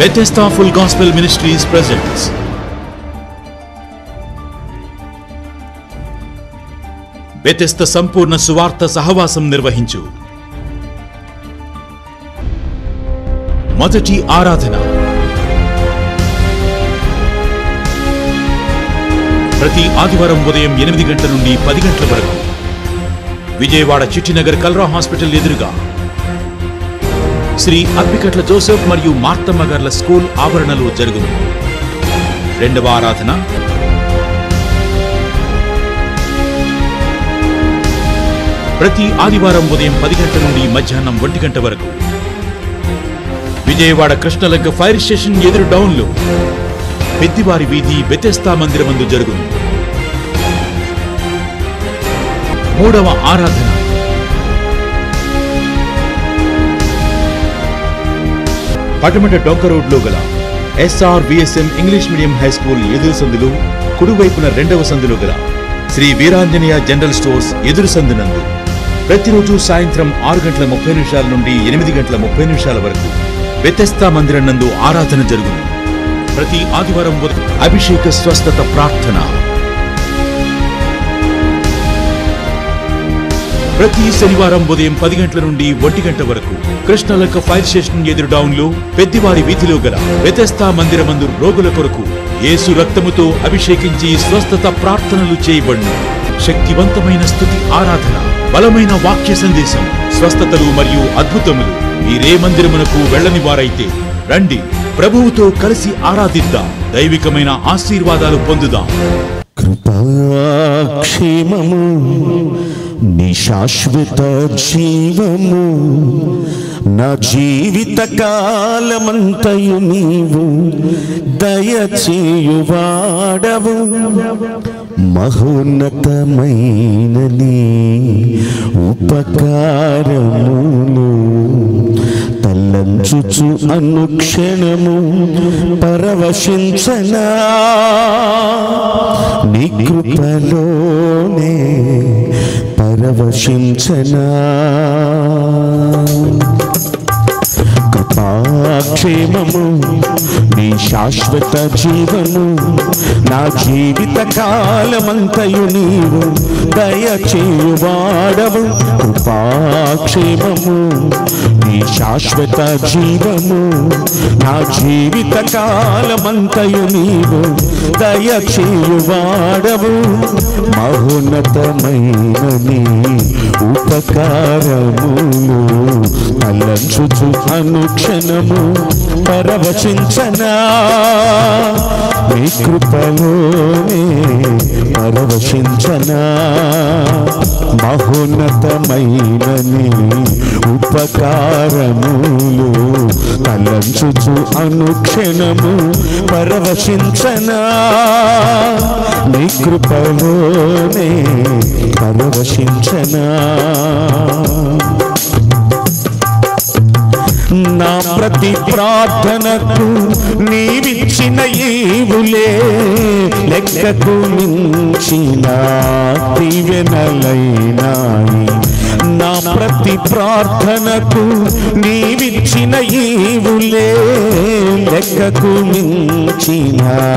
Bethesda Full Gospel Ministries presents Bethesda సంపూర్ణ సువార్త సహవాసం నిర్వహించు మొదటి ఆరాధన ప్రతి ఆదివారం ఉదయం ఎనిమిది గంటల నుండి పది గంటల వరకు విజయవాడ చిట్టినగర్ కల్రా హాస్పిటల్ ఎదురుగా శ్రీ అప్పికట్ల జోసెఫ్ మరియు మార్తమ్మ గార్ల స్కూల్ ఆవరణలో జరుగును రెండవ ఆరాధన ప్రతి ఆదివారం ఉదయం పది గంటల నుండి మధ్యాహ్నం ఒంటి గంట వరకు విజయవాడ కృష్ణలంక ఫైర్ స్టేషన్ ఎదురు డౌన్లో పెద్దివారి వీధి బెతెస్తా మందిరమందు జరుగును మూడవ ఆరాధన పటమట డొంక రోడ్లో గల SR VSM English medium high school ఎదురు సందులు కుడివైపున రెండవ సందులో గల శ్రీ వీరాంజనేయ జనరల్ స్టోర్స్ ఎదురు సందునందు ప్రతిరోజు సాయంత్రం ఆరు గంటల ముప్పై నిమిషాల నుండి ఎనిమిది గంటల ముప్పై నిమిషాల వరకు వ్యతస్థా మందిరం నందు ఆరాధన జరుగును ప్రతి ఆదివారం ఉదయం అభిషేక స్వస్థత ప్రార్థన ప్రతి శనివారం ఉదయం పది గంటల నుండి ఒంటి గంట వరకు కృష్ణలక్క ఫైర్ స్టేషన్ ఎదురు డౌన్లో పెద్దివారి వీధిలో గల వ్యతస్థా మందిరమందు రోగుల కొరకు యేసు రక్తముతో అభిషేకించి స్వస్థత ప్రార్థనలు చేయబడును శక్తివంతమైన స్థుతి ఆరాధన బలమైన వాక్య సందేశం స్వస్థతలు మరియు అద్భుతములు మీరే మందిరమునకు వెళ్ళని వారైతే రండి ప్రభువుతో కలిసి ఆరాధిద్దాం దైవికమైన ఆశీర్వాదాలు పొందుదాం కృపాక్షేమము నీ శాశ్వత జీవము నా జీవిత కాలమంతయు నీవు దయచేయువాడవు మహోన్నతమైన నీ ఉపకారములు తల్లంచుచు అనుక్షణము పరవశించనా నీ కృపలోనే పరవశించనా కృపాక్షేమము నీ శాశ్వత జీవము నా జీవిత కాలమంతయు నీవు దయచేయువాడవు కృపాక్షేమము నీ శాశ్వత జీవము నా జీవిత కాలమంతయు నీవు దయచేయువాడవు మహోన్నతమైన నీ ఉపకారములు తలంచుచు అనుక్షణము పరవశించనా నీ కృపలోనే పరవశించనా మహోన్నతమైన నీ ఉపకారములు తలంచుచు అనుక్షణము పరవశించనా నీ కృపలోనే పరవశించనా నా ప్రతి ప్రార్థనకు నీవిచ్చిన ఈవులే లెక్కకు మించిన దీవెనలైనాయి నా ప్రతి ప్రార్థనకు నీవిచ్చిన ఈవులే లెక్కకు మించిన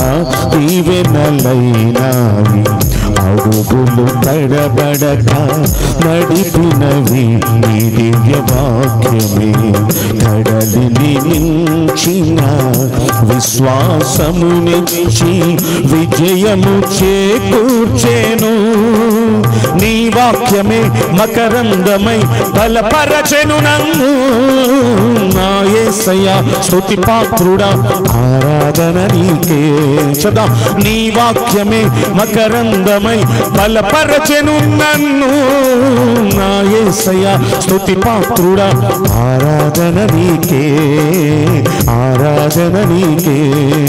దీవెనలైనాయి అడుగులు తడబడక నడిపినవి నీ దివ్య వాక్యమే కడలిని మించిన విశ్వాసమునిచ్చి విజయము చేకూర్చేను నీ వాక్యమే మకరందమై బలపరచెను నన్ను నా యేసయ్య స్తుతి పాత్రుడా ఆరాధన నీకే సదా నీ వాక్యమే మకరందమై బలపరచెను నన్ను నా యేసయ్య స్తుతి పాత్రుడా ఆరాధన నీకే ఆరాధన నీకే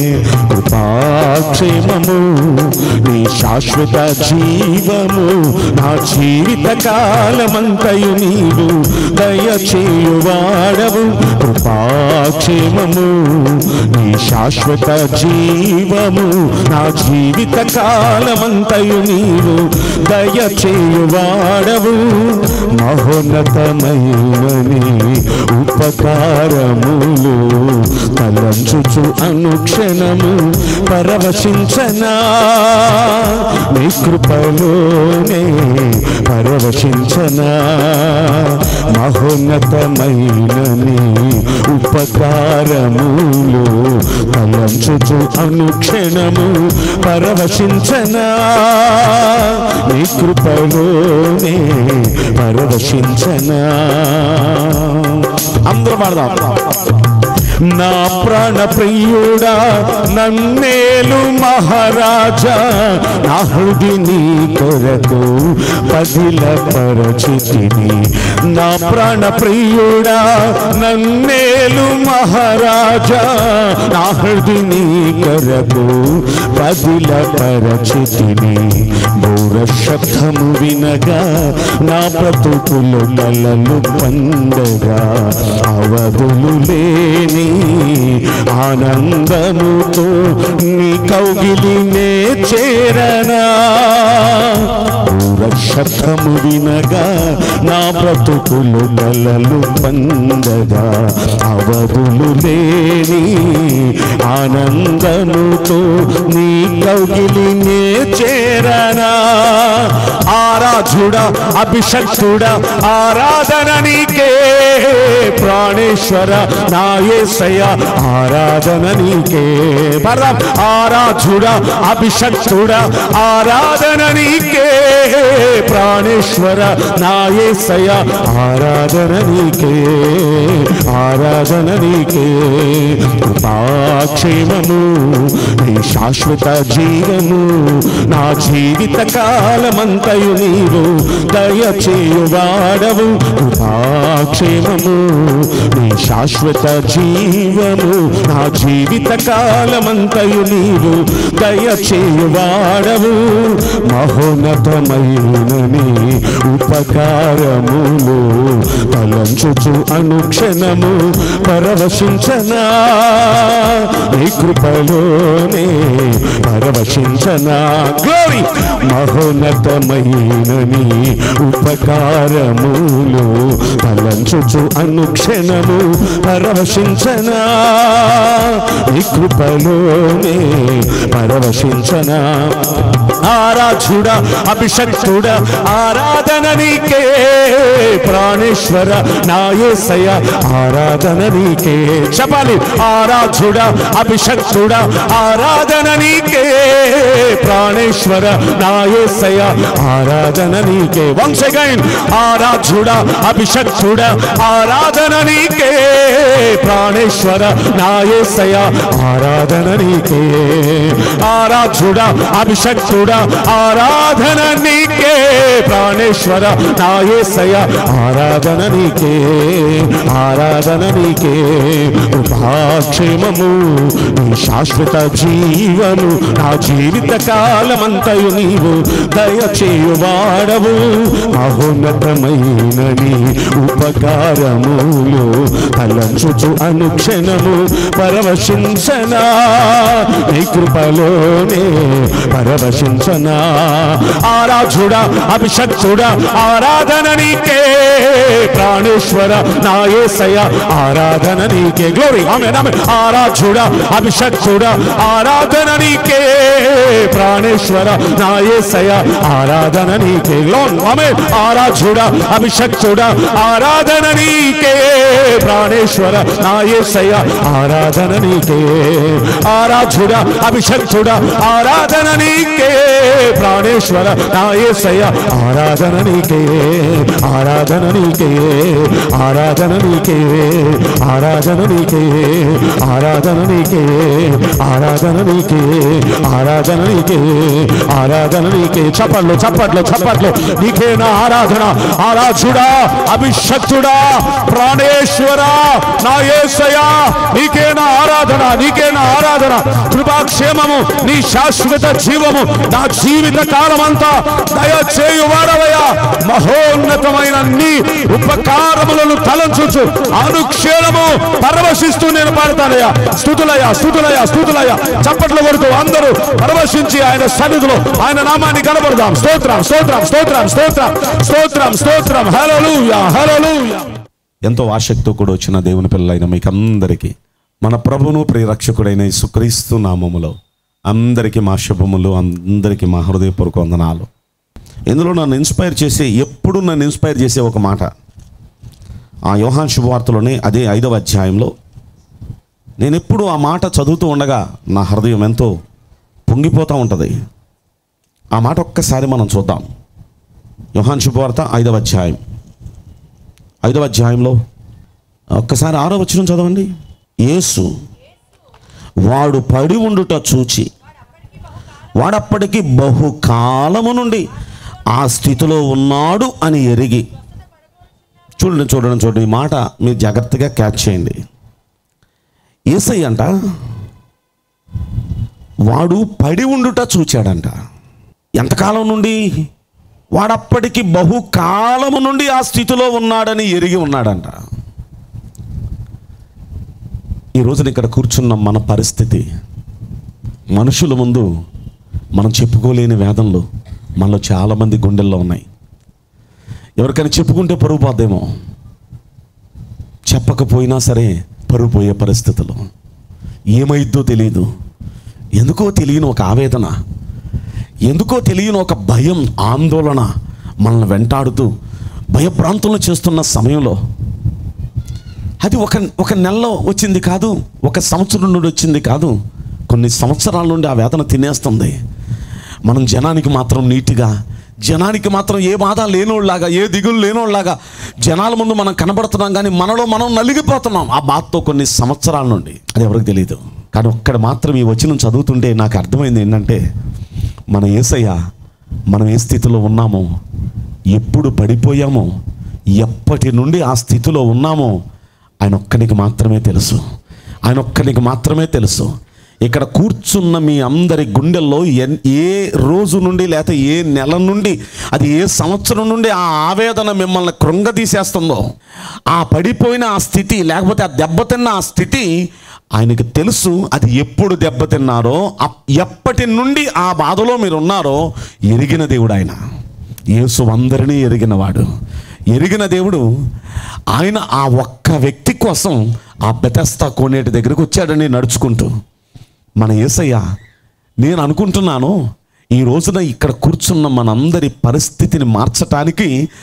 కృపాక్షేమము నీ శాశ్వత జీవము నా జీవిత కాలమంతయు నీవు దయచేయువాడవు కృపాక్షేమము నీ శాశ్వత జీవము నా జీవిత కాలమంతయు నీవు నీవు దయచేయువాడవు మహోన్నతమైనని ఉపకారములు తలంచుచు అనుక్షణము పరవశించనా నీ కృపలోనే పరవశించనా మహోన్నతమైనని ఉపకారములు తలంచుచు అనుక్షణము పరవశించనా నీ కృపలోనే పరవశించనా అందరూ పాడదాం నా ప్రాణ ప్రియుడా నన్నేలు మహారాజా నా హృది నీ కొరకు పదిల పరచితిని నా ప్రాణ ప్రియుడా నన్నేలు మహారాజా నా హృది నీ కొరకు పదిల పరచితిని బోర శబ్దము వినగా నా బ్రతుకులు నలను పండగా అవధులు లేని ఆనందముతో నీ కౌగిలినే చేరనా బోర శబ్దము వినగా నా బ్రతుకులు నలలు పండగా అవధులు లేని ఆనందముతో నీ కౌగిలినే చేరనా ఆరాధుడా అభిషక్తుడా ఆరాధన నీకే ప్రాణేశ్వర నా యేసయ్య ఆరాధన నీకే పరం ఆరాధుడా అభిషక్తుడా ఆరాధన నీకే ప్రాణేశ్వర నా యేసయ్య ఆరాధన నీకే ఆరాధన నీకే కృపాక్షేమము నీ శాశ్వత జీవము నా జీవిత కాలమంతయు నీవు దయచేయువాడవు కృపాక్షేమము నీ శాశ్వత జీవము నా జీవిత కాలమంతయు నీవు దయచేయువాడవు మహోన్నతమైనని ఉపకారములు తలంచుచు అనుక్షణము పరవశించనా నీ కృపలోనే పరవశించనా గ్లోరీ మహోన్నతమైనని ఉపకారములు తలంచుచు అనుక్షణము పరవశించనా నీ కృపలోనే పరవశించనా ఆరాధుడా అభిషక్తుడా ఆరాధన నీకే ప్రాణేశ్వర నా యేసయ్య ఆరాధన నీకే చెప్పాలి ఆరాధుడా అభిషక్తుడా ఆరాధన నీకే ప్రాణేశ్వర నా యేసయ్య ఆరాధన నీకే వన్స్ అగైన్ ఆరాధుడా అభిషక్తుడా ఆరాధన నీకే ప్రాణేశ్వర నా యేసయ్య ఆరాధన నీకే ఆరాధుడా అభిషక్తుడా ఆరాధన నీకే ప్రాణేశ్వర నా యేసయ్య ఆరాధన నీకే ఆరాధన నీకే కృపాక్షేమము నీ శాశ్వత జీవము నా జీవిత కాలమంతయు నీవు దయచేయువాడవు మహోన్నతమైన నీ ఉపకారములు తలంచుచు అనుక్షణము పరవశించనా నీ కృపలోనే పరవశించనా ఆరాధుడా అభిషక్తుడా ఆరాధన నీకే ప్రాణేశ్వర నా యేసయ్య ఆరాధన నీకే గ్లోరీ ఆమె ఆమె ఆరాధుడా అభిషక్తుడా ఆరాధన నీకే ప్రాణేశ్వర నా యేసయ్య ఆరాధన నీకే గ్లోన్ ఆమె ఆరాధుడా అభిషక్తుడా ఆరాధన నీకే ప్రాణేశ్వర నా యేసయ్య ఆరాధన నీకే ఆరాధుడా అభిషక్తుడా ఆరాధన నీకే ప్రాణేశ్వర నా యేసయ్య ఆరాధన నీకే ఆరాధన నీకే ఆరాధన నీకే ఆరాధన నీకే ఆరాధన నీకే ఆరాధన నీకే ఆరాధన నీకే ఆరాధన నీకే చప్పట్లు చప్పట్లు చప్పట్లు నీకే నా ఆరాధన ఆరాధుడా అభిషక్తుడా ప్రాణేశ్వర నా యేసయ్య నీకే నా ఆరాధన నీకే నా ఆరాధన కృపాక్షేమము నీ శాశ్వత జీవము నా జీవిత కాలమంతా దయచేయువాడవయ్యా మహోన్నతమైన నీ ఉపకారములను తలంచుచు అనుక్షేణము పరవశిస్తూ నేను పాడతానయ్యా స్థుతులయ్యా స్థుతులయ్యా స్థుతులయ్యా చప్పట్లు కొడుతూ అందరూ పరవశించి లేచి ఆయన సన్నిధిలో ఆయన నామాన్ని కనబడదాం స్తోత్రం స్తోత్రం స్తోత్రం స్తోత్రం స్తోత్రం స్తోత్రం హల్లెలూయా హల్లెలూయా ఎంతో ఆసక్తితో కూడా వచ్చిన దేవుని పిల్లలైన మీకు అందరికీ మన ప్రభును ప్రియరక్షకుడైన సుక్రీస్తు నామములో అందరికీ మా శుభములు అందరికీ మా హృదయపూర్వక వందనాలు ఇందులో నన్ను ఇన్స్పైర్ చేసే ఎప్పుడు నన్ను ఇన్స్పైర్ చేసే ఒక మాట ఆ యోహాన్ శుభవార్తలోనే అదే ఐదవ అధ్యాయంలో నేను ఎప్పుడు ఆ మాట చదువుతూ ఉండగా నా హృదయం ఎంతో పొంగిపోతూ ఉంటుంది ఆ మాట ఒక్కసారి మనం చూద్దాం యోహాన్ శుభవార్త ఐదవ అధ్యాయం ఐదవ అధ్యాయంలో ఒక్కసారి ఆరో వచ్చిన చదవండి యేసు వాడు పడి ఉండుట చూచి వాడప్పటికి బహుకాలము నుండి ఆ స్థితిలో ఉన్నాడు అని ఎరిగి చూడండి చూడండి చూడండి ఈ మాట మీరు జాగ్రత్తగా క్యాచ్ చేయండి ఏసై అంట వాడు పడి ఉండుట చూచాడంట ఎంతకాలం నుండి వాడప్పటికి బహుకాలము నుండి ఆ స్థితిలో ఉన్నాడని ఎరిగి ఉన్నాడంట ఈ రోజున ఇక్కడ కూర్చున్న మన పరిస్థితి మనుషుల ముందు మనం చెప్పుకోలేని వేదనలు మనలో చాలామంది గుండెల్లో ఉన్నాయి ఎవరికైనా చెప్పుకుంటే పరుగు పోద్దేమో చెప్పకపోయినా సరే పరుగు పోయే పరిస్థితులు ఏమైద్దో తెలియదు ఎందుకో తెలియని ఒక ఆవేదన ఎందుకో తెలియని ఒక భయం ఆందోళన మనల్ని వెంటాడుతూ భయభ్రాంతులను చేస్తున్న సమయంలో అది ఒక ఒక నెలలో వచ్చింది కాదు ఒక సంవత్సరం నుండి వచ్చింది కాదు కొన్ని సంవత్సరాల నుండి ఆ వేదన తినేస్తుంది మనం జనానికి మాత్రం నీట్గా జనానికి మాత్రం ఏ బాధ లేనోళ్ళలాగా ఏ దిగులు లేనోళ్ళలాగా జనాల ముందు మనం కనబడుతున్నాం కానీ మనలో మనం నలిగిపోతున్నాం ఆ బాధతో కొన్ని సంవత్సరాల నుండి అది ఎవరికి తెలియదు కానీ ఒక్కడ మాత్రం ఈ వచనం చదువుతుంటే నాకు అర్థమైంది ఏంటంటే మన ఏసయ్య మనం ఏ స్థితిలో ఉన్నామో ఎప్పుడు పడిపోయామో ఎప్పటి నుండి ఆ స్థితిలో ఉన్నామో ఆయన ఒక్కనికి మాత్రమే తెలుసు ఆయన ఒక్కనికి మాత్రమే తెలుసు ఇక్కడ కూర్చున్న మీ అందరి గుండెల్లో ఎన్- ఏ రోజు నుండి లేకపోతే ఏ నెల నుండి అది ఏ సంవత్సరం నుండి ఆ ఆవేదన మిమ్మల్ని కృంగదీసేస్తుందో ఆ పడిపోయిన ఆ స్థితి లేకపోతే ఆ దెబ్బతిన్న ఆ స్థితి ఆయనకి తెలుసు అది ఎప్పుడు దెబ్బతిన్నారో అప్- ఎప్పటి నుండి ఆ బాధలో మీరు ఉన్నారో ఎరిగిన దేవుడు ఆయన యేసు అందరినీ ఎరిగినవాడు ఎరిగిన దేవుడు ఆయన ఆ ఒక్క వ్యక్తి కోసం ఆ బెతస్తా కోనేటి దగ్గరికి వచ్చాడని నడుచుకుంటూ మన యేసయ్య నేను అనుకుంటున్నాను ఈ రోజున ఇక్కడ కూర్చున్న మనందరి పరిస్థితిని మార్చటానికి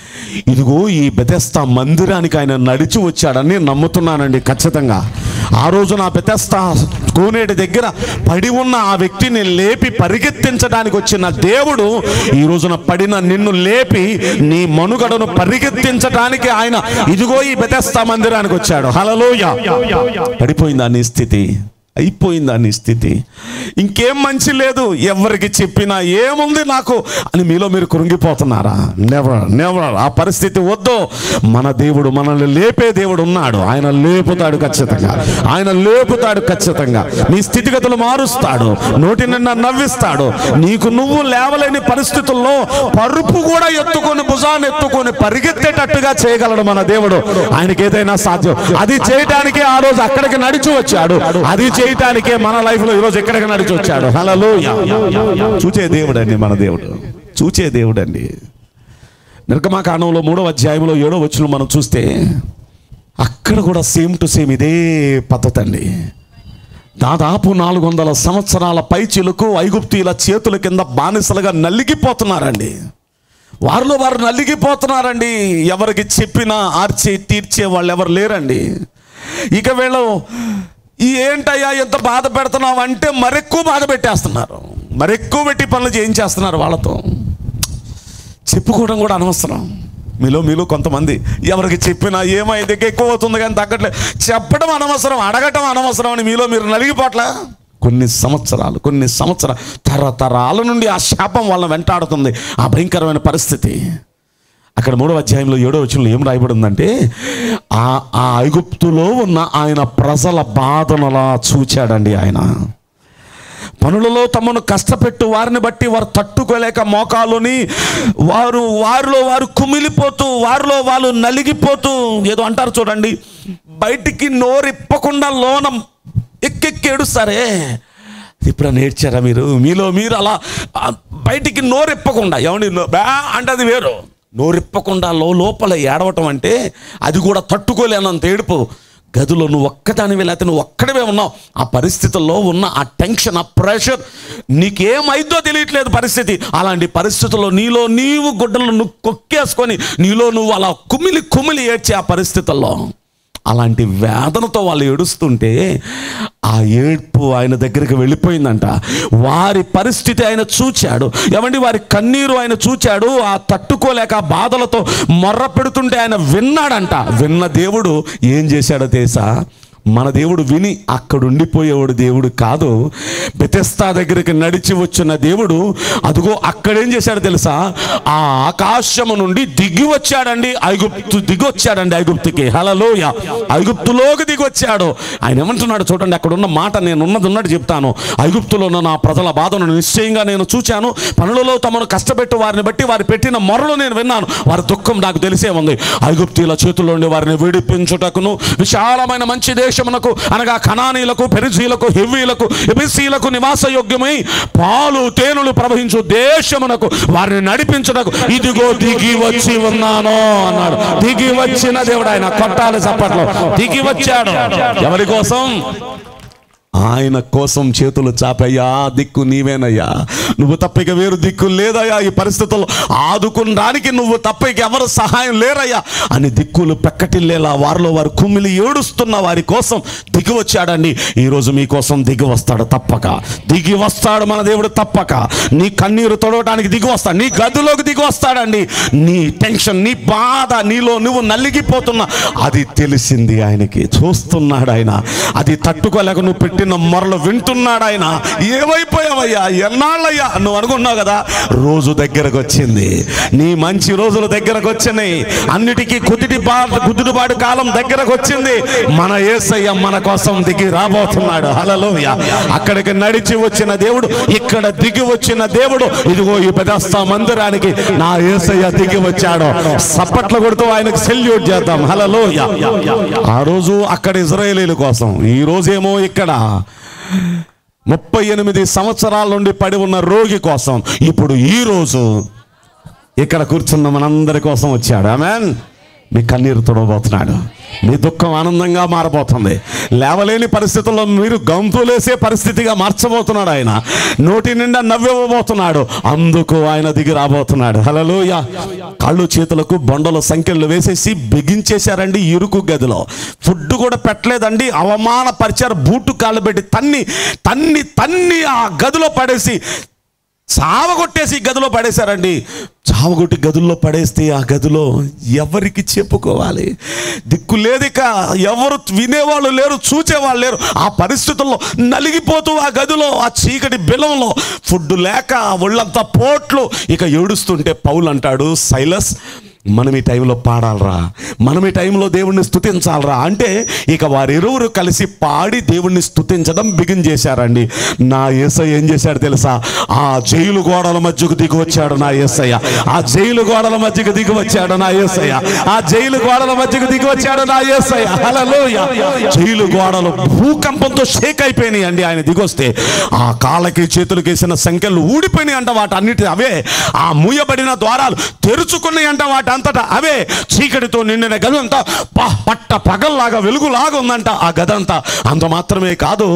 ఇదిగో ఈ బెతెస్తా మందిరానికి ఆయన నడిచి వచ్చాడని నేను నమ్ముతున్నానండి ఖచ్చితంగా ఆ రోజున ఆ బెతెస్తా కోనేటి దగ్గర పడి ఉన్న ఆ వ్యక్తిని లేపి పరిగెత్తించడానికి వచ్చిన దేవుడు ఈ రోజున పడిన నిన్ను లేపి నీ మనుగడను పరిగెత్తించడానికి ఆయన ఇదిగో ఈ బెతెస్తా మందిరానికి వచ్చాడు హలలోయ పడిపోయిందా నీ స్థితి అయిపోయిందా నీ స్థితి ఇంకేం మంచి లేదు ఎవరికి చెప్పినా ఏముంది నాకు అని మీలో మీరు కృంగిపోతున్నారా నెవర్ నెవర్ ఆ పరిస్థితి వద్దు మన దేవుడు మనల్ని లేపే దేవుడు ఉన్నాడు ఆయన లేపుతాడు ఖచ్చితంగా ఆయన లేపుతాడు ఖచ్చితంగా నీ స్థితిగతులు మారుస్తాడు నోటి నిండా నవ్విస్తాడు నీకు నువ్వు లేవలేని పరిస్థితుల్లో పరుపు కూడా ఎత్తుకొని భుజాన్ని ఎత్తుకొని పరిగెత్తేటట్టుగా చేయగలడు మన దేవుడు ఆయనకి ఏదైనా సాధ్యం అది చేయటానికే ఆ రోజు అక్కడికి నడిచి వచ్చాడు అది చేయటానికే మన లైఫ్ లో ఈరోజు ఎక్కడికి నడిచి వచ్చాడు హలో చూచే దేవుడు అండి మన దేవుడు చూచే దేవుడు అండి నిర్గమాకాండంలో మూడవ అధ్యాయంలో ఏడో వచ్చిన మనం చూస్తే అక్కడ కూడా సేమ్ టు సేమ్ ఇదే పద్ధతి అండి దాదాపు నాలుగు వందల సంవత్సరాల పై చిలుకు ఐగుప్తీల చేతుల కింద బానిసలుగా నలిగిపోతున్నారండి వారిలో వారు నలిగిపోతున్నారండి ఎవరికి చెప్పినా ఆర్చే తీర్చే వాళ్ళు ఎవరు లేరండి ఇక వీళ్ళు ఈ ఏంటయ్యా ఎంత బాధ పెడుతున్నావు అంటే మరెక్కువ బాధ పెట్టేస్తున్నారు మరెక్కువ పెట్టి పనులు చేయించేస్తున్నారు వాళ్ళతో చెప్పుకోవడం కూడా అనవసరం మీలో మీలో కొంతమంది ఎవరికి చెప్పినా ఏమైంది ఎక్కువ అవుతుంది కానీ తగ్గట్లేదు చెప్పడం అనవసరం అడగటం అనవసరం అని మీలో మీరు నలిగిపోట్ల కొన్ని సంవత్సరాలు కొన్ని సంవత్సరాలు తరతరాల నుండి ఆ శాపం వాళ్ళని వెంటాడుతుంది ఆ భయంకరమైన పరిస్థితి అక్కడ మూడవ అధ్యాయంలో ఏడో వచనంలో ఏం రాయబడిందంటే ఆ ఆ ఐగుప్తులో ఉన్న ఆయన ప్రజల బాధనలా చూచాడండి ఆయన పనులలో తమను కష్టపెట్టు వారిని బట్టి వారు తట్టుకోలేక మోకాలుని వారు వారిలో వారు కుమిలిపోతూ వారిలో వాళ్ళు నలిగిపోతూ ఏదో అంటారు చూడండి బయటికి నోరిప్పకుండా లోనం ఎక్కెక్కి ఏడుస్తారే ఇప్పుడు నేర్చారా మీరు మీలో మీరు అలా ఆ, బయటికి నోరెప్పకుండా ఏమండి నో- బా అంటే అది వేరు నోరెప్పకుండా లో లోపల ఏడవటం అంటే అది కూడా తట్టుకోలేనంత ఏడుపు గదిలో నువ్వు ఒక్కదానివి లేకపోతే నువ్వు ఒక్కడవే ఉన్నావు ఆ పరిస్థితుల్లో ఉన్న ఆ టెన్షన్ ఆ ప్రెషర్ నీకేమైందో తెలియట్లేదు పరిస్థితి అలాంటి పరిస్థితుల్లో నీలో నీవు గుడ్డలు నువ్వు కొక్కేసుకొని నీలో నువ్వు అలా కుమిలి కుమిలి ఏడ్చే ఆ పరిస్థితుల్లో అలాంటి వేదనతో వాళ్ళు ఏడుస్తుంటే ఆ ఏడ్పు ఆయన దగ్గరికి వెళ్ళిపోయిందంట వారి పరిస్థితి ఆయన చూచాడు ఏమండి వారి కన్నీరు ఆయన చూచాడు ఆ తట్టుకోలేక ఆ బాధలతో మొర్ర పెడుతుంటే ఆయన విన్నాడంట విన్న దేవుడు ఏం చేశాడో తెలుసా మన దేవుడు విని అక్కడ ఉండిపోయేవాడు దేవుడు కాదు బెతెస్తా దగ్గరికి నడిచి వచ్చిన దేవుడు అదిగో అక్కడేం చేశాడు తెలుసా ఆ ఆకాశము నుండి దిగి వచ్చాడండి ఐగుప్తు దిగి వచ్చాడండి ఐగుప్తుకి హలలోయ ఐగుప్తులోకి దిగి వచ్చాడు ఆయన ఏమంటున్నాడు చూడండి అక్కడ ఉన్న మాట నేను ఉన్నది ఉన్నట్టు చెప్తాను ఐగుప్తులో ఉన్న నా ప్రజల బాధను నిశ్చయంగా నేను చూచాను పనులలో తమను కష్టపెట్టి వారిని బట్టి వారు పెట్టిన మొరలు నేను విన్నాను వారి దుఃఖం నాకు తెలిసే ఉంది ఐగుప్తీల చేతుల్లో ఉండి వారిని విడిపించుటకును విశాలమైన మంచి దేశమునకు అనగా కణానీలకు పెరిజీలకు హివ్వీలకు ఎబిసీలకు నివాసయోగ్యమై పాలు తేనెలు ప్రవహించు దేశమునకు వారిని నడిపించుటకు ఇదిగో దిగి వచ్చి ఉన్నాను అన్నాడు దిగి వచ్చిన దేవుడు ఆయన కొట్టాలి చప్పట్లో దిగి వచ్చాడు ఎవరి కోసం ఆయన కోసం చేతులు చాపయ్యా దిక్కు నీవేనయ్యా నువ్వు తప్పిక వేరు దిక్కు లేదయ్యా ఈ పరిస్థితుల్లో ఆదుకునడానికి నువ్వు తప్పిక ఎవరు సహాయం లేరయ్యా అని దిక్కులు పెక్కటిల్లేలా వారిలో వారు కుమిలి ఏడుస్తున్న వారి కోసం దిగి వచ్చాడండి ఈరోజు మీకోసం దిగి వస్తాడు తప్పక దిగి వస్తాడు మన దేవుడు తప్పక నీ కన్నీరు తొడవటానికి దిగి వస్తాడు నీ గదిలోకి దిగి వస్తాడండి నీ టెన్షన్ నీ బాధ నీలో నువ్వు నలిగిపోతున్నా అది తెలిసింది ఆయనకి చూస్తున్నాడు ఆయన అది తట్టుకోలేక నువ్వు పెట్టిన మొరలు వింటున్నాడు ఆయన ఏమైపోయావయ్యా ఎన్నాళ్ళయ్యా నువ్వు అనుకున్నావు కదా రోజు దగ్గరకు వచ్చింది నీ మంచి రోజులు దగ్గరకు వచ్చినాయి అన్నిటికీ కుదిటి బా కుదుటిబాటు కాలం దగ్గరకు వచ్చింది మన ఏసయ్య మన కోసం దిగి రాబోతున్నాడు హలలోయ అక్కడికి నడిచి వచ్చిన దేవుడు ఇక్కడ దిగి వచ్చిన దేవుడు ఇదిగో ఈ పెదస్తా మందిరానికి నా ఏసయ్య దిగి వచ్చాడు సప్పట్లు కొడుతూ ఆయనకు సెల్యూట్ చేద్దాం హలలోయ ఆ రోజు అక్కడ ఇజ్రాయేలీల కోసం ఈ రోజేమో ఇక్కడ ముప్పై ఎనిమిది సంవత్సరాల నుండి పడి ఉన్న రోగి కోసం ఇప్పుడు ఈ రోజు ఇక్కడ కూర్చున్న మనందరి కోసం వచ్చాడు ఆమెన్ మీ కన్నీరు తొడవబోతున్నాడు మీ దుఃఖం ఆనందంగా మారబోతుంది లేవలేని పరిస్థితుల్లో మీరు గంతులేసే పరిస్థితిగా మార్చబోతున్నాడు ఆయన నోటి నిండా నవ్వివ్వబోతున్నాడు అందుకు ఆయన దిగి రాబోతున్నాడు హలలోయ కాళ్ళు చేతులకు బొండలు సంఖ్యలు వేసేసి బిగించేశారండి ఇరుకు గదిలో ఫుడ్ కూడా పెట్టలేదండి అవమానపరిచారు బూటు కాళ్ళు పెట్టి తన్ని తన్ని తన్ని ఆ గదిలో పడేసి చావగొట్టేసి గదిలో పడేశారండి చావగొట్టి గదుల్లో పడేస్తే ఆ గదిలో ఎవరికి చెప్పుకోవాలి దిక్కు లేదు ఇక ఎవరు వినేవాళ్ళు లేరు చూచేవాళ్ళు లేరు ఆ పరిస్థితుల్లో నలిగిపోతూ ఆ గదిలో ఆ చీకటి బిలంలో ఫుడ్ లేక ఒళ్ళంతా పోట్లు ఇక ఏడుస్తుంటే పౌలు అంటాడు సైలస్ మనం ఈ టైంలో పాడాలరా మనం ఈ టైంలో దేవుణ్ణి స్తుతించాలరా అంటే ఇక వారిరువురు కలిసి పాడి దేవుణ్ణి స్తుతించడం బిగిన్ చేశారండి నా ఏసయ్య ఏం చేశాడు తెలుసా ఆ జైలు గోడల మధ్యకు దిగి వచ్చాడు నా ఏసయ్య ఆ జైలు గోడల మధ్యకు దిగి వచ్చాడు నా ఏసయ్య ఆ జైలు గోడల మధ్యకు దిగి వచ్చాడు నా ఏసయ్య హల్లెలూయా జైలు గోడలు భూకంపంతో షేక్ అయిపోయినాయి అండి ఆయన దిగొస్తే ఆ కాళ్ళకి చేతులకి వేసిన సంఖ్యలు ఊడిపోయినాయి అంట వాటి అన్నిటి అవే ఆ మూయబడిన ద్వారాలు తెరుచుకున్నాయి అంట వాటి అంతటా అవే చీకటితో నిండిన గది అంతా ప- పట్ట పగల్లాగా వెలుగులాగా ఉందంట ఆ గదంతా అంత మాత్రమే కాదు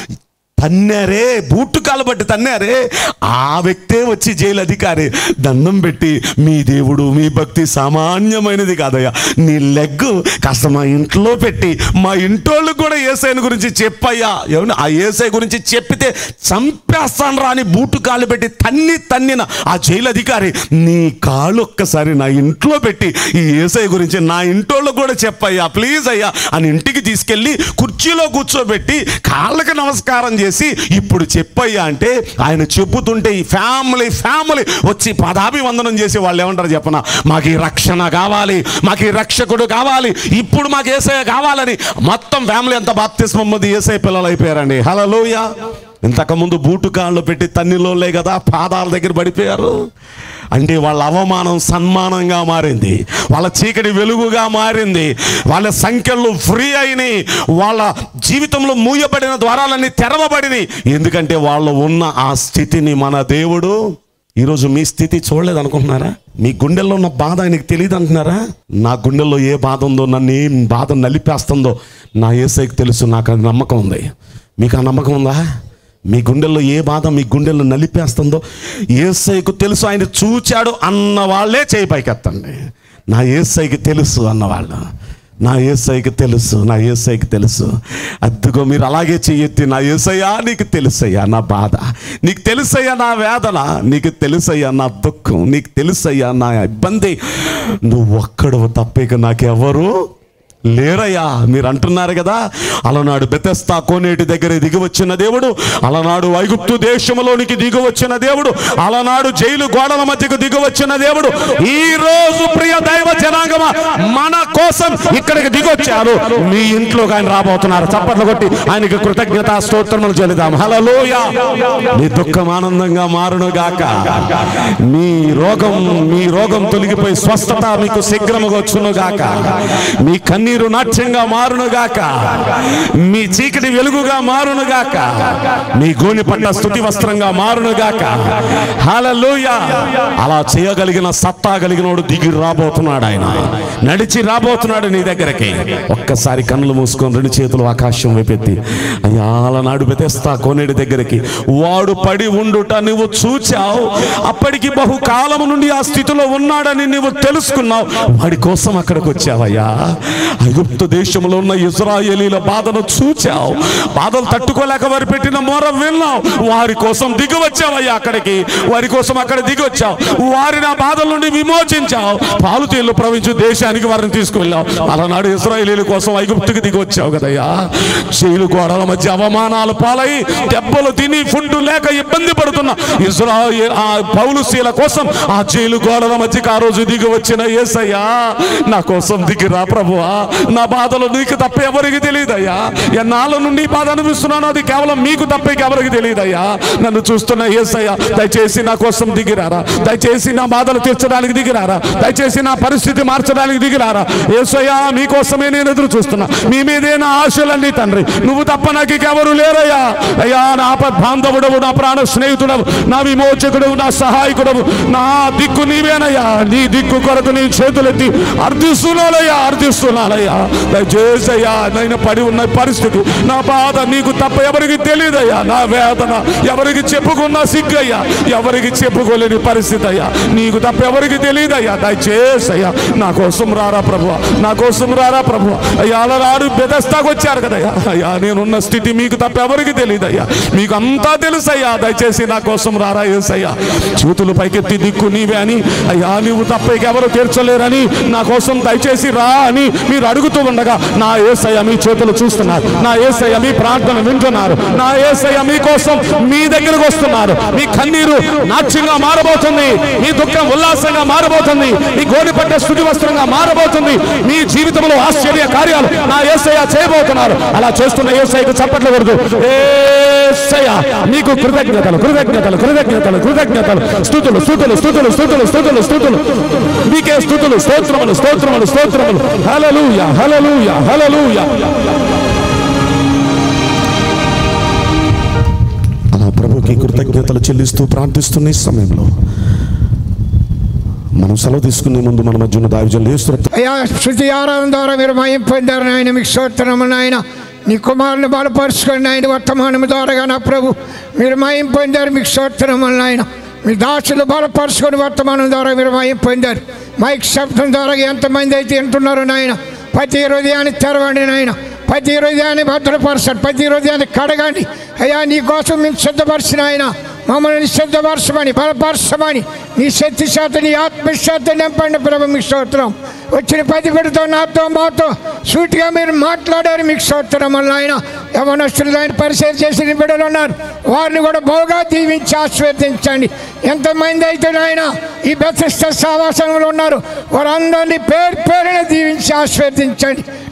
తన్నారే బూటు కాలు బట్టి తన్నారే ఆ వ్యక్తే వచ్చి జైలు అధికారి దండం పెట్టి మీ దేవుడు మీ భక్తి సామాన్యమైనది కాదయ్యా నీ లెగ్గు కాస్త మా ఇంట్లో పెట్టి మా ఇంటోళ్ళకి కూడా ఏసైని గురించి చెప్పయ్యా ఏమన్నా ఆ ఏసై గురించి చెప్పితే చంపేస్తాను రా అని బూటు కాళ్ళు పెట్టి తన్ని తన్నిన ఆ జైలు అధికారి నీ కాళ్ళు ఒక్కసారి నా ఇంట్లో పెట్టి ఈ ఏసై గురించి నా ఇంటోళ్ళకి కూడా చెప్పయ్యా ప్లీజ్ అయ్యా అని ఇంటికి తీసుకెళ్ళి కుర్చీలో కూర్చోబెట్టి కాళ్ళకి నమస్కారం చేసి ఇప్పుడు చెప్పయ్యా అంటే ఆయన చెప్పుతుంటే ఈ ఫ్యామిలీ ఫ్యామిలీ వచ్చి పదాభివందనం చేసి వాళ్ళు ఏమంటారు చెప్పన మాకు ఈ రక్షణ కావాలి మాకు ఈ రక్షకుడు కావాలి ఇప్పుడు మాకు ఏసఐ కావాలని మొత్తం ఫ్యామిలీ అంతా బాప్తిస్మం మంది ఏసఐ పిల్లలు అయిపోయారండి హలోయ ఇంతకుముందు బూటు కాళ్ళు పెట్టి తన్నిలోలే కదా పాదాల దగ్గర పడిపోయారు అంటే వాళ్ళ అవమానం సన్మానంగా మారింది వాళ్ళ చీకటి వెలుగుగా మారింది వాళ్ళ సంఖ్యలు ఫ్రీ అయినాయి వాళ్ళ జీవితంలో మూయబడిన ద్వారాలన్నీ తెరవబడినాయి ఎందుకంటే వాళ్ళు ఉన్న ఆ స్థితిని మన దేవుడు ఈరోజు మీ స్థితి చూడలేదు అనుకుంటున్నారా మీ గుండెల్లో ఉన్న బాధ ఆయనకి తెలియదు అంటున్నారా నా గుండెల్లో ఏ బాధ ఉందో నన్ను ఏం బాధ నలిపేస్తుందో నా ఏసైకి తెలుసు నాకు అది నమ్మకం ఉంది మీకు ఆ నమ్మకం ఉందా మీ గుండెల్లో ఏ బాధ మీ గుండెల్లో నలిపేస్తుందో ఏసైకు తెలుసు ఆయన చూచాడు అన్న వాళ్ళే చేయి పైకెత్తండి నా ఏసైకి తెలుసు అన్నవాళ్ళు నా ఏసైకి తెలుసు నా ఏసైకి తెలుసు అద్దుగో మీరు అలాగే చెయ్యెత్తి నా ఏసయ్యా నీకు తెలుసయ్యా నా బాధ నీకు తెలుసయ్యా నా వేదన నీకు తెలుసయ్యా నా దుఃఖం నీకు తెలుసయ్యా నా ఇబ్బంది నువ్వు ఒక్కడు తప్ప నాకెవరు లేరయ్యా మీరు అంటున్నారు కదా అలనాడు బెతెస్తా కోనేటి దగ్గర దిగి వచ్చిన దేవుడు అలనాడు ఐగుప్తు దేశంలోనికి దిగి వచ్చిన దేవుడు అలనాడు జైలు గోడల మధ్యకు దిగి వచ్చిన దేవుడు ఈ రోజు ప్రియ దైవ జనాంగమ మన కోసం ఇక్కడికి దిగి వచ్చారు మీ ఇంట్లోకి ఆయన రాబోతున్నారు చప్పట్లు కొట్టి ఆయనకి కృతజ్ఞత స్తోత్రములు చెల్లిదాం హలోయ నీ దుఃఖం ఆనందంగా మారును గాక మీ రోగం మీ రోగం తొలగిపోయి స్వస్థత మీకు శీఘ్రముగా వచ్చును గాక మీ కన్నీరు నాట్యంగా మారును గాక మీ చీకటి వెలుగుగా మారును గాక మీ గోని పట్ట స్థుతి వస్త్రంగా మారును గాక హల్లెలూయ అలా చేయగలిగిన సత్తా కలిగినోడు దిగి రాబోతున్నాడు ఆయన నడిచి రాబోతున్నాడు నీ దగ్గరికి ఒక్కసారి కన్నులు మూసుకొని రెండు చేతులు ఆకాశం వైపెత్తి అయ్యా నాడు బెతెస్తా కోనేటి దగ్గరికి వాడు పడి ఉండుట నువ్వు చూచావు అప్పటికి బహుకాలము నుండి ఆ స్థితిలో ఉన్నాడని నువ్వు తెలుసుకున్నావు వాడి కోసం అక్కడికి వచ్చావయ్యా ఐగుప్తు దేశంలో ఉన్న ఇజ్రాయేలీల బాధను చూచావు బాధలు తట్టుకోలేక వారు పెట్టిన మొర విన్నావు వారి కోసం దిగి వచ్చావయ్యా అక్కడికి వారి కోసం అక్కడ దిగి వచ్చావు వారిని ఆ బాధల నుండి విమోచించావు పాలు తేళ్లు ప్రవహించు దేశానికి వారిని తీసుకువెళ్ళావు అలనాడు ఇజ్రాయేలీల కోసం ఐగుప్తుకి దిగి వచ్చావు కదయ్యా జైలు గోడల మధ్య అవమానాలు పాలై దెబ్బలు తిని ఫుడ్ లేక ఇబ్బంది పడుతున్న ఇజ్రాయేల్ ఆ పౌలుశీల కోసం ఆ జైలు గోడల మధ్యకి ఆ రోజు దిగి వచ్చిన ఏసయ్యా నా కోసం దిగిరా ప్రభువా నా బాధలు నీకు తప్ప ఎవరికి తెలియదయ్యా ఎన్నాళ్ళ నుండి ఈ బాధ అనిపిస్తున్నాను అది కేవలం మీకు తప్ప ఎవరికి తెలియదయ్యా నన్ను చూస్తున్న ఏసయ్యా దయచేసి నా కోసం దిగిరారా దయచేసి నా బాధలు తీర్చడానికి దిగిరారా దయచేసి నా పరిస్థితి మార్చడానికి దిగిరారా ఏసయ్యా మీకోసమే నేను ఎదురు చూస్తున్నా మీ మీదే నా ఆశలన్నీ తండ్రి నువ్వు తప్ప నాకు ఎవరు లేరయ్యా అయ్యా నా బాంధవుడవు నా ప్రాణ స్నేహితుడవు నా విమోచకుడవు నా సహాయకుడవు నా దిక్కు నీవేనయ్యా నీ దిక్కు కొరకు నీ చేతులెత్తి అర్థిస్తున్నానయ్యా అర్థిస్తున్నానయ్యా దయచేసి అయ్యా నేను పడి ఉన్న పరిస్థితి నా బాధ నీకు తప్ప ఎవరికి తెలియదయ్యా నా వేదన ఎవరికి చెప్పుకున్న సిగ్గయ్యా ఎవరికి చెప్పుకోలేని పరిస్థితి అయ్యా నీకు తప్ప ఎవరికి తెలియదయ్యా దయచేసి అయ్యా నా కోసం రారా ప్రభు నా కోసం రారా ప్రభు అయ్యా అలా రాడు బెదస్తాకు వచ్చారు కదయ్యా అయ్యా నేనున్న స్థితి మీకు తప్ప ఎవరికి తెలియదయ్యా మీకు అంతా తెలుసయ్యా దయచేసి నా కోసం రారా ఏసయ్యా చేతులు పైకెత్తి దిక్కు నీవే అని అయ్యా నీవు తప్ప ఎవరు తీర్చలేరని నా కోసం దయచేసి రా అని మీరు అడుగుతూ ఉండగా నా ఏసయ్య మీ చేతులు చూస్తున్నారు నా ఏసయ్య మీ ప్రార్థన వింటున్నారు నా ఏసయ్య మీ కోసం మీ దగ్గరకు వస్తున్నారు మీ కన్నీరు నాట్యంగా మారబోతుంది మీ దుఃఖం ఉల్లాసంగా మారబోతుంది మీ గోడి పట్ట స్థుతి వస్త్రంగా మారబోతుంది మీ జీవితంలో ఆశ్చర్య కార్యాలు నా ఏసయ్య చేయబోతున్నారు అలా చేస్తున్న ఏసయ్యకు చప్పట్లు కొడుతూ ఏసయ్య మీకు కృతజ్ఞతలు కృతజ్ఞతలు కృతజ్ఞతలు కృతజ్ఞతలు స్థుతులు స్థుతులు స్థుతులు స్థుతులు స్థుతులు స్థుతులు మీకే స్థుతులు స్తోత్రములు స్తోత్రములు స్తోత్రములు హల్లెలూయా హల్లెలూయా హల్లెలూయా అలా ప్రభుకి కృతజ్ఞతలు చెల్లిస్తూ ప్రార్థిస్తున్న ఈ సమయంలో మనం సెలవు తీసుకునే ముందు మన మధ్య ఉన్న దావిజన్ లేస్తున్న అయ్యా శృతి ఆరాధన ద్వారా మీరు మయం పొందారు నాయన మీకు స్తోత్రము నాయన నీ కుమారుని బలపరుచుకొని నాయన వర్తమానము ద్వారాగా నా ప్రభు మీరు మయం పొందారు మీకు స్తోత్రము నాయన మీ దాసులు బలపరుచుకొని వర్తమానం ద్వారా మీరు మయం పొందారు మైక్ శబ్దం ద్వారా ఎంతమంది అయితే వింటున్నారు నాయన ప్రతి హృదయాన్ని తెరవండి నాయన ప్రతి హృదయాన్ని భద్రపరచండి ప్రతి హృదయాన్ని కడగండి అయ్యా నీ కోసం మేము సిద్ధపరిచిన ఆయన మమ్మల్ని సిద్ధపరచమని బలపరచమని నీ శక్తి శాత నీ ఆత్మశాత నింపండి ప్రభు మీకు స్తోత్రం వచ్చిన పది బిడ్డతో నాతో మాతో సూటిగా మీరు మాట్లాడారు మీకు స్తోత్రం వల్ల ఆయన యవనస్తులు ఆయన పరిచయం చేసిన బిడ్డలు ఉన్నారు వారిని కూడా బాగా దీవించి ఆశీర్వదించండి ఎంతమంది అయితే ఆయన ఈ బెతస్త సావాసంలో ఉన్నారు వారందరినీ పేరు పేరున దీవించి ఆశీర్వదించండి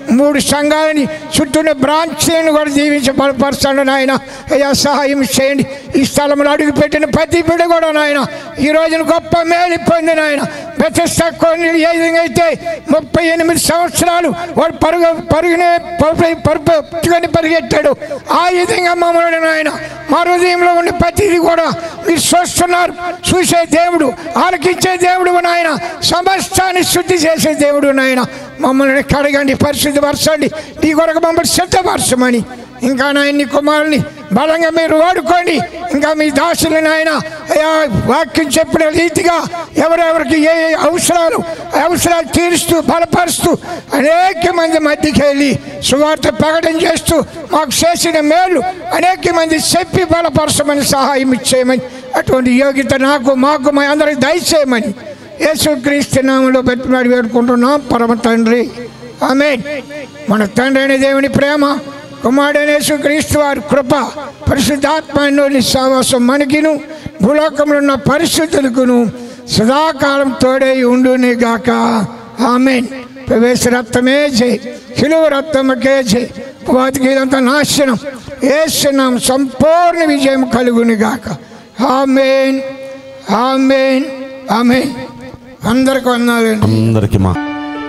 మూడు సంఘాలని చుట్టూన్న బ్రాంచ్లను కూడా దీవించి బలపరచండి నాయన అయ్యా సహాయం చేయండి ఈ స్థలంలో అడుగుపెట్టిన ప్రతి బిడ్డ కూడా నాయన ఈ రోజున గొప్ప మేలు పొందిన ఆయన ప్రతిష్ట కొన్ని ఏ విధంగా అయితే ముప్పై ఎనిమిది సంవత్సరాలు వాడు పరుగు పరుగునే పరుగుని పరిగెత్తాడు ఆ విధంగా మమ్మల్ని నాయన మా హృదయంలో ఉండే ప్రతిదీ కూడా మీరు చూస్తున్నారు చూసే దేవుడు ఆలకించే దేవుడు నాయన సమస్తాన్ని శుద్ధి చేసే దేవుడు నాయన మమ్మల్ని కడగండి పరిశుద్ధపరచండి నీ కొరకు మమ్మల్ని సిద్ధపరచమని ఇంకా నాయన నీ కుమారుని బలంగా మీరు వాడుకోండి ఇంకా మీ దాసులు నాయన అయ్యా వాక్యం చెప్పిన రీతిగా ఎవరెవరికి ఏ ఏ అవసరాలు అవసరాలు తీరుస్తూ బలపరుస్తూ అనేక మంది మధ్యకి వెళ్ళి సువార్త ప్రకటన చేస్తూ మాకు చేసిన మేలు అనేక మంది చెప్పి బలపరచమని సహాయం ఇచ్చేయమని అటువంటి యోగ్యత నాకు మాకు మా అందరికి దయచేయమని యేసుక్రీస్తు నామంలో బతిమాడి వేడుకుంటున్నాం పరమ తండ్రి ఆమె మన తండ్రి అయిన దేవుని ప్రేమ కుమారుడైన యేసుక్రీస్తు వారి కృప పరిశుద్ధాత్మలోని సావాసం మనకిను భూలోకంలో ఉన్న పరిశుద్ధులకును సదాకాలం తోడై ఉండునే గాక ఆమెన్ ప్రవేశ రక్తమే జై కిలువ రక్తమకే జై వాటికి ఇదంతా నాశనం ఏసునాం సంపూర్ణ విజయం కలుగుని గాక ఆమెన్ ఆమెన్ ఆమెన్ అందరికి వందాలండి అందరికీ మా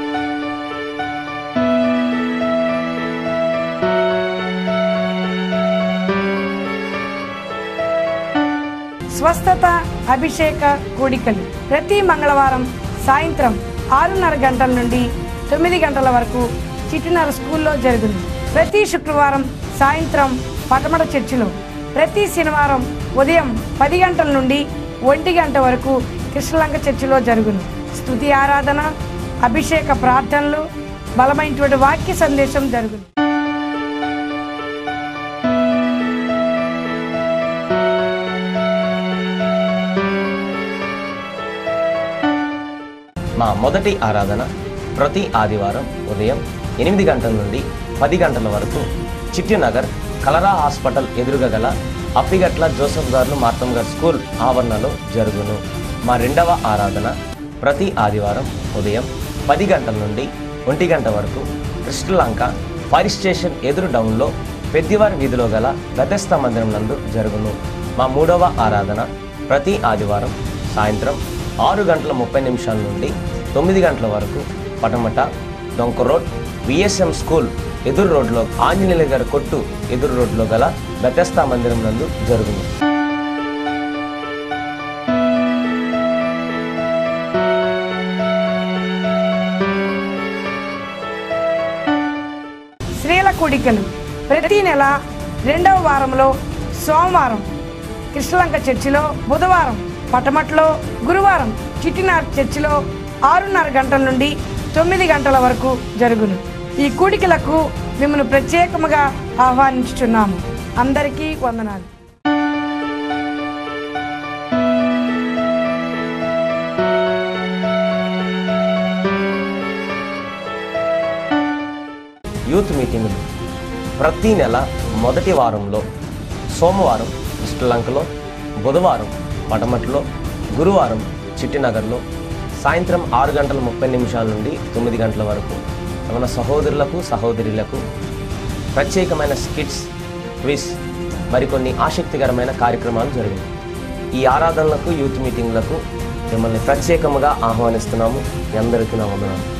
స్వస్థత అభిషేక కూడికలు ప్రతి మంగళవారం సాయంత్రం ఆరున్నర గంటల నుండి తొమ్మిది గంటల వరకు చిట్టినర స్కూల్లో జరుగును ప్రతి శుక్రవారం సాయంత్రం పటమట చర్చిలో ప్రతి శనివారం ఉదయం పది గంటల నుండి ఒంటి గంట వరకు కృష్ణలంక చర్చిలో జరుగును స్తుతి ఆరాధన అభిషేక ప్రార్థనలు బలమైనటువంటి వాక్య సందేశం జరుగును మా మొదటి ఆరాధన ప్రతి ఆదివారం ఉదయం ఎనిమిది గంటల నుండి పది గంటల వరకు చిట్టినగర్ కలరా హాస్పిటల్ ఎదురుగా గల అప్పిగట్ల జోసఫ్ గారు మార్తం గారు స్కూల్ ఆవరణలో జరుగును మా రెండవ ఆరాధన ప్రతి ఆదివారం ఉదయం పది గంటల నుండి ఒంటి గంట వరకు కృష్ణలంక ఫైర్ స్టేషన్ ఎదురు డౌన్లో పెద్దివారి వీధిలో గల గతస్థ మందిరం నందు జరుగును మా మూడవ ఆరాధన ప్రతి ఆదివారం సాయంత్రం ఆరు గంటల ముప్పై నిమిషాల నుండి తొమ్మిది గంటల వరకు పటమట డొంక రోడ్ విఎస్ఎం స్కూల్ ఎదురు రోడ్లో ఆంజనేయుల గారి కొట్టు ఎదురు రోడ్లో గల బెతస్తా మందిరం నందు జరుగును స్త్రీల కూడికలు ప్రతి నెల రెండవ వారంలో సోమవారం కృష్ణలంక చర్చిలో బుధవారం పటమట్లో గురువారం చిట్టినార్ చర్చిలో ఆరున్నర గంటల నుండి తొమ్మిది గంటల వరకు జరుగును ఈ కూడికలకు మిమ్మల్ని ప్రత్యేకముగా ఆహ్వానించుచున్నాము అందరికీ వందనాలు యూత్ మీటింగులు ప్రతి నెల మొదటి వారంలో సోమవారం శ్రీలంకలో బుధవారం పటమట్లో గురువారం చిట్టినగర్లో సాయంత్రం ఆరు గంటల ముప్పై నిమిషాల నుండి తొమ్మిది గంటల వరకు మన సహోదరులకు సహోదరులకు ప్రత్యేకమైన స్కిట్స్ క్విజ్ మరికొన్ని ఆసక్తికరమైన కార్యక్రమాలు జరిగాయి ఈ ఆరాధనలకు యూత్ మీటింగ్లకు మిమ్మల్ని ప్రత్యేకముగా ఆహ్వానిస్తున్నాము మీ అందరికీ నా వందనాలు